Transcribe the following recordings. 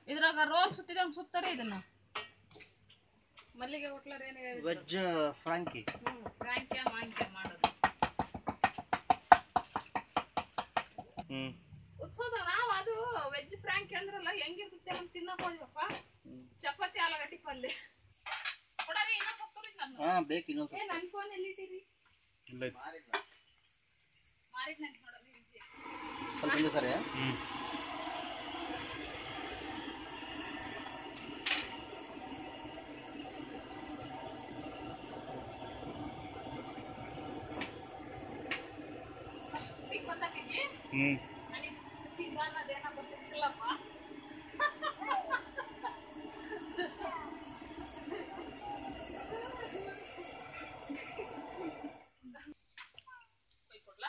ಇದ್ರಾಗ ರೋಲ್ ಸುತ್ತಿದಂಗ್ ಸುತ್ತಾರೆ ಇದನ್ನ ಮಲ್ಲಿಗೆ ಹೋಟ್ಲರ್ ಏನ್ ಹೇಳಿದ್ರು ವೆಜ್ ಫ್ರಾಂಕಿ ಫ್ರಾಂಕ್ಯ ಮಾಂಕ್ಯ ಮಾಡೋದು ಹ್ಮ್ ಉತ್ಸವದಾಗ ನಾವು ಅದು ವೆಜ್ ಫ್ರಾಂಕಿ ಅಂದ್ರಲ್ಲ ಹೆಂಗಿರ್ತೈತೆ ಅಂತ ತಿನ್ನಕ್ ಹೋದ್ವಪ್ಪ ಚಪಾತಿ ಆಲೂಗಡ್ಡಿ ಪಲ್ಯ ಕೊಡರಿ ಇನ್ನೂ ಸತ್ತೂರಿ ನಾನು ಹಾ ಬೇಕು ಇನ್ನೊಂದು ಏ ನನ್ ಫೋನ್ ಎಲ್ಲಿಟ್ಟಿರಿ ಇಲ್ಲ ಐತಿ. ಮಾರಿದ್ ನಂಗೆ ನೋಡೋದು ಈಜಿ. ಸ್ವಲ್ಪ ಹಿಂದೆ ಸರಿ ಹ್ಮ್ ಈಗ ಗೊತ್ತಾಕೈತಿ ಹ್ಮ್ ನನಗೆ ಪಿಜ್ಜಾ ಅನ್ನೋದೇನೋ ಗೊತ್ತಿರ್ಲಿಲ್ಲಪ್ಪ ಕೊಯ್ಕೊಡ್ಲಾ?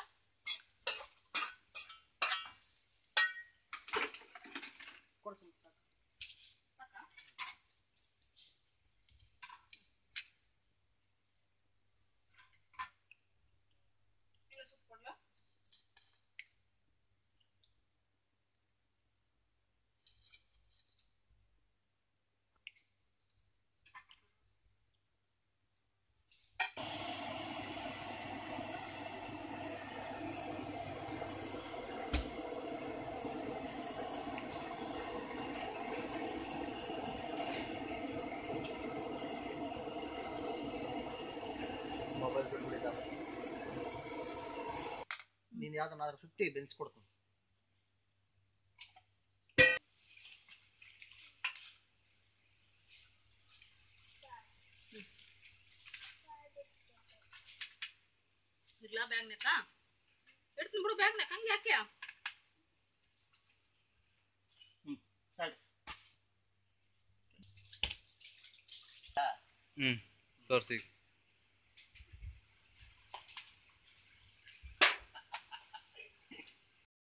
ಸಾಕಾ? ಈಗ ಸುತ್ತ ಕೊಡ್ಲಾ? ಮೊಬೈಲ್ ಬಿಟ್ಬಿಟ್ಟಿದ್ದಾವೆ ನೀನು ಯಾವ್ದನ್ನಾದ್ರೂ ಸುತ್ತಿ ಬೆನ್ಸ್ಕೊಡ್ತೀನಿ ಇಡ್ಲಾ ಬ್ಯಾಗ್ನಾಗ ಇಡ್ತೀನಿ ಬಿಡು ಬ್ಯಾಗ್ನಾಗ ಹಂಗೆ ಯಾಕೆ ಹ್ಞೂ ಸರಿ ಹ್ಮ್ ತೋರ್ಸಿ